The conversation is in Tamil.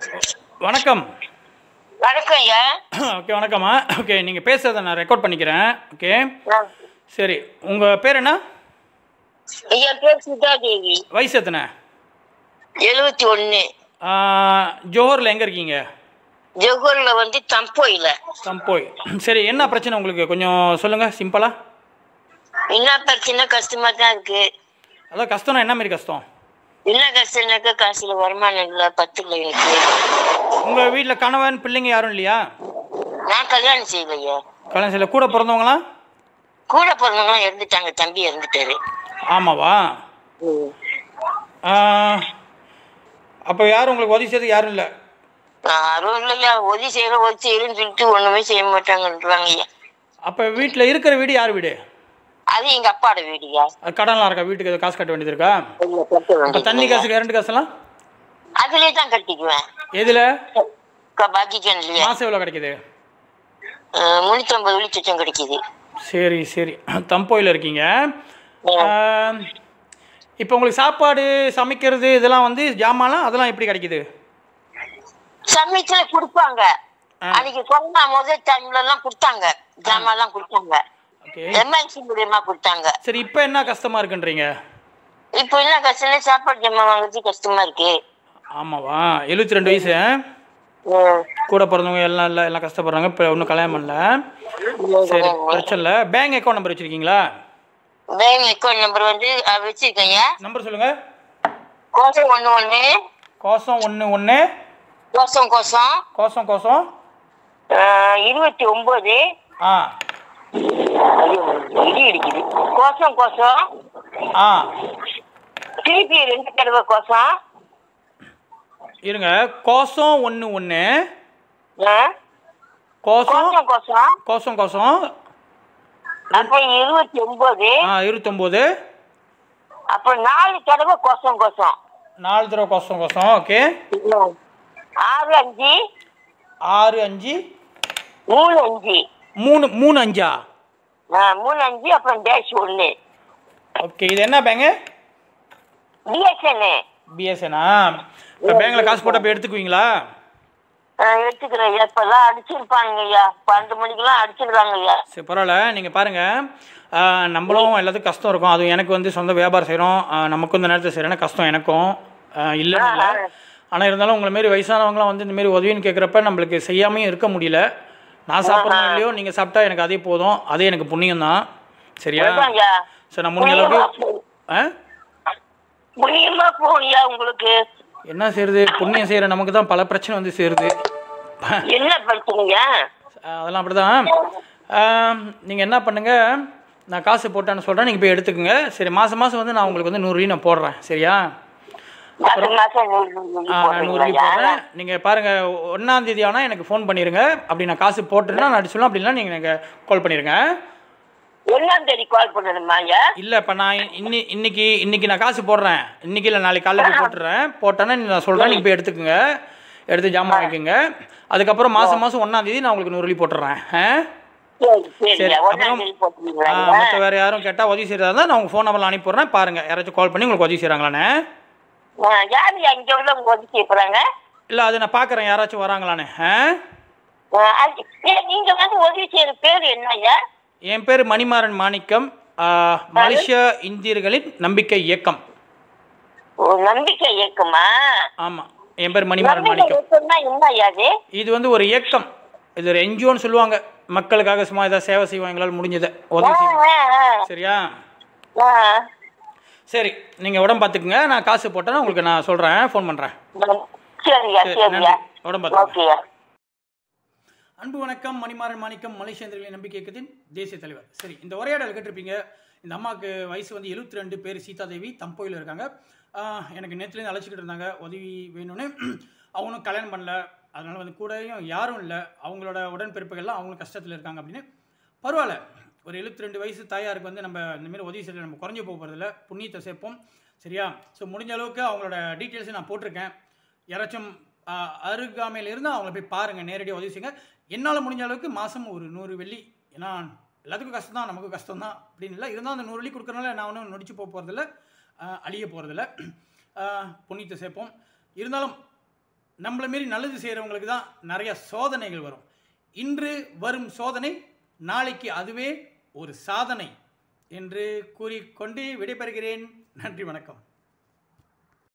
வணக்கம் வணக்கம் ஐயா ஓகே வணக்கம்மா ஓகே நீங்கள் பேசுறதை நான் ரெக்கார்ட் பண்ணிக்கிறேன் ஓகே ஆ. சரி உங்கள் பேர் என்ன ஐயா பேர் சுதா தேவி வயசு எத்தனை எழுபத்தி ஒண்ணு ஜோஹரில் எங்கே இருக்கீங்க ஜொகூர்ல வந்து தம்போயில தம்போய் சரி என்ன பிரச்சனை உங்களுக்கு கொஞ்சம் சொல்லுங்கள் சிம்பிளாக என்ன பிரச்சனை கஷ்டமா தான் இருக்கு அதான் கஷ்டம்னா என்ன மாதிரி கஷ்டம் என்ன கஷ்டம்னாக்கா காசுல வருமானம் இல்ல பத்து இல்லை எனக்கு உங்கள் வீட்டில் கணவன் பிள்ளைங்க யாரும் இல்லையா நான் கல்யாணம் செய்யலையா கல்யாணம் செய்யல கூட பிறந்தவங்களாம் கூட பிறந்தவங்களாம் இறந்துட்டாங்க தம்பி இறந்துட்டாரு ஆமாவா அப்போ யாரும் உங்களுக்கு உதவி செய்யறது யாரும் இல்லை யாரும் இல்லையா உதவி செய்யற உதவி செய்யறேன்னு சொல்லிட்டு ஒண்ணுமே செய்ய மாட்டாங்கன்றாங்க ஐயா அப்போ வீட்டில் இருக்கிற வீடு யார் வீடு அது எங்க அப்பாவோட வீடுயா அது கடன்லாம் இருக்கா வீட்டுக்கு எதுவும் காசு கட்ட வேண்டியது இருக்கா இல்ல, கட்ட இப்போ வேண்டியது தண்ணி இல்லையா. காசு கரண்ட் காசுலாம் அதுலயே தான் கட்டிக்குவேன் எதில் க- பாக்கிக்கணும் இல்லையா மாதம் எவ்வளோ கிடைக்குது முன்னூத்தி ஐம்பது வெளிச்சம் கிடைக்குது சரி சரி தம்போயில் இருக்கீங்க இப்போ உங்களுக்கு சாப்பாடு சமைக்கிறது இதெல்லாம் வந்து ஜாமான்லாம் அதெல்லாம் எப்படி கிடைக்குது சமயத்துல கொடுப்பாங்க ஆ. அன்னைக்கு கொரோனா முதல் டைம்ல எல்லாம் கொடுத்தாங்க ஜாமான் எல்லாம் கொடுத்தாங்க ஓகே எம்என்சி மூலியமா கொடுத்தாங்க சரி இப்போ என்ன கஷ்டமாக இருக்குன்றீங்க இப்போ என்ன கஷ்டம் சாப்பாடு ஜாமான் வாங்குறது கஷ்டமா இருக்கு ஆமாவா எழுபத்தி ரெண்டு வயசு ம். கூட பிறந்தவங்க எல்லாம் இல்லை எல்லாம் கஷ்டப்படுறாங்க இப்போ ஒன்றும் கல்யாணம் பண்ணல சரி பிரச்சனை இல்லை பேங்க் அக்கௌண்ட் நம்பர் வச்சுருக்கீங்களா பேங்க் அக்கௌண்ட் நம்பர் வந்து அஹ், வச்சிருக்கேங்க நம்பர் சொல்லுங்கள் கோசம் ஒண்ணு ஒண்ணு கோசம் ஒன்று ஒன்று கோசம் கோசம் கோசம் கோசம் அஹ், இருபத்தி ஒன்பது ஆ ஐயோ, இடி இடிக்குது கோசம் கோசம் ஆ திருப்பி ரெண்டு தடவை கோசம் இருங்க கோசம் ஒன்று ஒன்று ஆ? கோசம் கோசம் கோசம் கோசம் கோசம் அப்புறம் இருபத்தி ஒன்பது ஆ இருபத்தொம்போது அப்புறம் நாலு தடவை கோசம் கோசம் நாலு தடவை கோசம் கோசம் ஓகே ஆறு அஞ்சு ஆறு அஞ்சு மூணு அஞ்சு மூணு மூணு அஞ்சா ஆ, மூணு அஞ்சு அப்புறம் டேஷ் ஒன்று ஓகே இது என்ன பேங்கு பிஎஸ்என் பிஎஸ்எனா இப்போ பேங்கில் காசு போட்டால் போய் எடுத்துக்குவீங்களா எடுத்துக்கிறேன் ஐயா இப்பெல்லாம் அடிச்சிருப்பானுங்க ஐயா பன்னெண்டு மணிக்கெல்லாம் அடிச்சிருக்காங்க ஐயா சரி பரவாயில்ல நீங்கள் பாருங்கள் நம்மளும் எல்லாத்துக்கும் கஷ்டம் இருக்கும் அதுவும் எனக்கு வந்து சொந்த வியாபாரம் செய்கிறோம் நமக்கும் இந்த நேரத்தில் செய்கிறேன்னா கஷ்டம் எனக்கும் ஆஹ் இல்லைன்னு இல்லை ஆனால் இருந்தாலும் உங்களை மாரி வயசானவங்களாம் வந்து இந்த மாரி உதவின்னு கேட்குறப்ப நம்மளுக்கு செய்யாமையும் இருக்க முடியல நான் சாப்பிட்றோம் இல்லையோ நீங்கள் சாப்பிட்டா எனக்கு அதே போதும் அதே எனக்கு புண்ணியம் தான் சரியா அதுதான் ஐயா சரி நான் முடிஞ்ச அளவுக்கு ஆ புண்ணியமா போகணும்யா உங்களுக்கு என்ன செய்யறது புண்ணியம் செய்கிற நமக்கு தான் பல பிரச்சனை வந்து சேருது என்ன பிரச்சனைங்க அதெல்லாம் அப்படிதான் நீங்கள் என்ன பண்ணுங்கள் நான் காசு போட்டேன்னு சொல்கிறேன் நீங்கள் போய் எடுத்துக்கோங்க சரி மாதம் மாதம் வந்து நான் உங்களுக்கு வந்து நூறு நான் போடுறேன் சரியா மாசம் மாசம் நூறு நூறு ஆ, நான் நூறு போடுறீங்களா ஐயா? போடுறேன் நீங்கள் பாருங்கள் ஒன்றாந்தேதி ஆனால் எனக்கு ஃபோன் பண்ணிடுங்க அப்படி நான் காசு போட்டுருன்னா நான் அடிச்சு அப்படின்னா நீங்கள் எனக்கு கால் பண்ணிடுங்க ஒண்ணாம் தேதி கால் பண்ணணுமா ஐயா இல்லை இப்போ நான் இன்னி இன்னைக்கு இன்னைக்கு நான் காசு போடுறேன் இன்னைக்கு இல்லை நாளைக்கு காலையில் போய் போட்டுறேன் போட்டேன்னா நான் சொல்கிறேன் நீங்கள் போய் எடுத்துக்கோங்க எடுத்து ஜாமான் வாங்கிக்கோங்க அதுக்கப்புறம் மாதம் மாதம் ஒன்றாந்தேதி நான் உங்களுக்கு நூறு வழி போட்டுறேன் ஆ சரி சரி சரி, ஐயா. ஒண்ணாம் அப்புறம் தேதி போட்டுருவீங்களா ஆ, ஐயா? மற்ற வேறு யாரும் கேட்டால் உதவி செய்கிறதா இருந்தால் நான் உங்கள் ஃபோன் நம்பரில் அனுப்பிடுறேன் பாருங்கள் யாராச்சும் கால் பண்ணி உங்களுக்கு உதவி செய்கிறாங்களாண்ணே ஆ, யாரு ஐயா இங்க உள்ளவங்க ஒதுக்கி போறாங்க இல்லை அது நான் பார்க்குறேன் யாராச்சும் வராங்களாண்ணே ஆ ஆ, அது- ஏ, நீங்க வந்து உதவி செய்யற பேர் என்ன ஐயா என் பேர் மணிமாறன் மாணிக்கம் ஆ, மலேசிய இந்தியர்களின் நம்பிக்கை இயக்கம் ஓ, நம்பிக்கை இயக்கமா ஆமாம் என் பேர் மணிமாறன் நம்பிக்கை மாணிக்கம் இயக்கம்னா என்ன ஐயா அது இது வந்து ஒரு இயக்கம் இது ஒரு என்ஜிஓன்னு சொல்லுவாங்க மக்களுக்காக சும்மா ஏதாவது சேவை செய்வாங்க எங்களால் முடிஞ்சதை உதவி செய்வோம் ஆ, ஆ, சரியா ஆ. சரி நீங்கள் உடம்பு பார்த்துக்குங்க நான் காசு போட்டேன்னா உங்களுக்கு நான் சொல்கிறேன் ஃபோன் பண்ணுறேன் சரியா சரி, சரியா நன்றி. உடம்பு பார்த்துக்குங்க ஓகேயா அன்பு வணக்கம் மணிமாறன் மாணிக்கம் மலேசியந்திரர்களின் நம்பிக்கை இயக்கத்தின் தேசிய தலைவர் சரி இந்த உரையாடல் கேட்டிருப்பீங்க இந்த அம்மாவுக்கு வயசு வந்து 72 ரெண்டு பேர் சீதாதேவி தம்போயில் இருக்காங்க ஆஹ் எனக்கு நேற்றுலேருந்து அழைச்சிக்கிட்டு இருந்தாங்க உதவி வேணும்னு அவங்களும் கல்யாணம் பண்ணல அதனால் வந்து கூடயும் யாரும் இல்லை அவங்களோட உடன்பிறப்புகள்லாம் அவங்களும் கஷ்டத்தில் இருக்காங்க அப்படின்னு பரவாயில்ல ஒரு 72 ரெண்டு வயசு தாயாருக்கு வந்து நம்ம இந்தமாரி உதவி செய்ய நம்ம குறைஞ்சு போக போகிறதில்ல புண்ணியத்தை சேர்ப்போம் சரியா ஸோ முடிஞ்ச அளவுக்கு அவங்களோட டீட்டெயில்ஸை நான் போட்டிருக்கேன் யாராச்சும் ஆஹ், அருகாமையில் இருந்து அவங்கள போய் பாருங்கள் நேரடியாக உதவி செய்யுங்க என்னால் முடிஞ்ச அளவுக்கு மாதம் ஒரு நூறு வெள்ளி ஏன்னா எல்லாத்துக்கும் கஷ்டம் தான் நமக்கும் கஷ்டம் தான் அப்படின்னு இல்லை இருந்தாலும் அந்த நூறு வெள்ளி கொடுக்குறனால நான் ஒன்றும் நொடிச்சு போக போகிறதில்ல அழிய போகிறதில்ல புண்ணியத்தை சேர்ப்போம் இருந்தாலும் நம்மளை மாரி நல்லது செய்கிறவங்களுக்கு தான் நிறைய சோதனைகள் வரும் இன்று வரும் சோதனை நாளைக்கு அதுவே ஒரு சாதனை என்று கூறிக்கொண்டு விடைபெறுகிறேன் நன்றி வணக்கம்